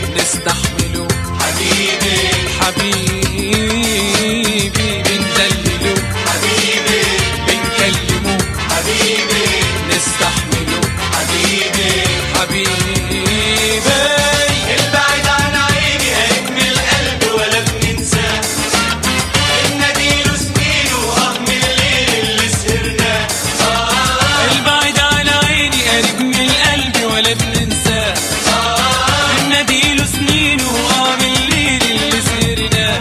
نستحمله حبيبي حبيبي بندلله حبيبي بنكلمه حبيبي نستحمله حبيبي حبيبي البعد عن عيني هيهمل القلب ولا بننساه النديل سنين وهم الليل اللي سهرناه آه البعد على عيني قريب من القلب ولا بننساه النديله سنين وقام الليل اللي سهرناه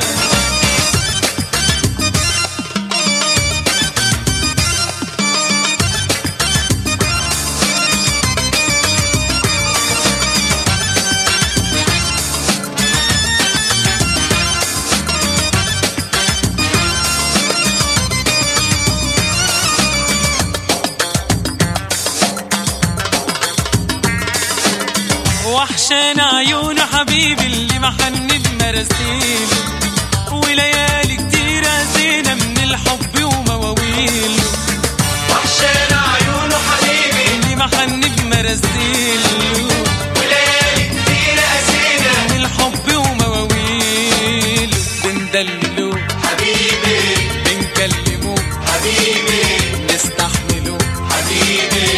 وحشان عيون حبيبي اللي محنب مراسيله وليالي كتير زينة من الحب ومواويله وحشان عيونه حبيبي اللي محنب مراسيله وليالي كتير قسينا من الحب ومواويله بندلله حبيبي بنكلمه حبيبي نستحمله حبيبي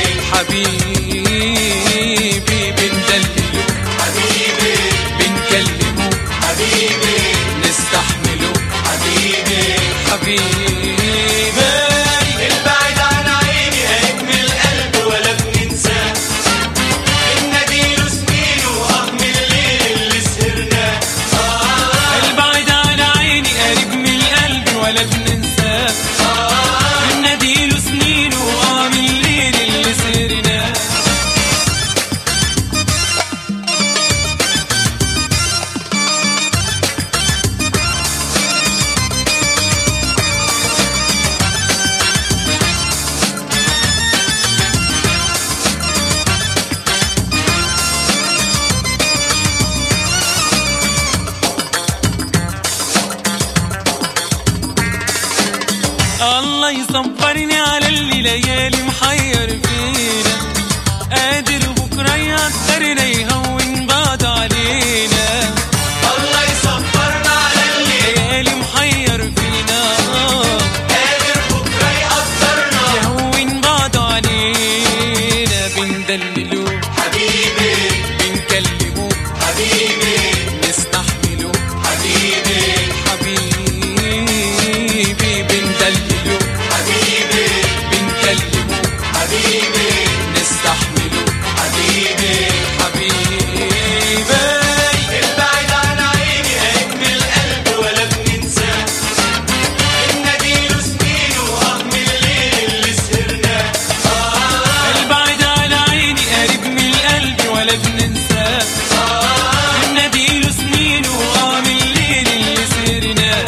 حبيبي بندلله حبيبي بنكلمه حبيبي نستحمله حبيبي حبيبي البعد عن عيني هيهمل القلب ولا بننساه النديل سنين وهم الليل اللي سهرناه آه البعد على عيني قريب من القلب ولا بننساه النديله سنين وقام الليل اللي سهرناه الله يصبرني على اللي ليالي محير فينا قادر بكره يقدرنا يهون بعض علينا الله يصبرنا على اللي ليالي محير فينا قادر بكره يقدرنا يهون بعض علينا بندلله حبيبي بنكلمه حبيبي نستحمله حبيبي حبيبي بندلله حبيبي بنكلمه حبيبي نستحمله حبيبي حبيبي البعد عن عيني هيهمل القلب ولا بننساه النديل سنين وهم الليل اللي سهرناه آه البعد على عيني قريب من القلب ولا بننساه النديله سنين وقام الليل اللي سهرناه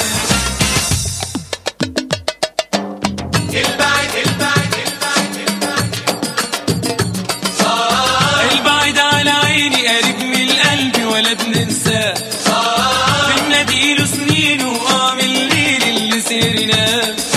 البعد البعد البعد البعد على عيني قريب من القلب ولا بننساه النديله سنين وقام الليل اللي سهرناه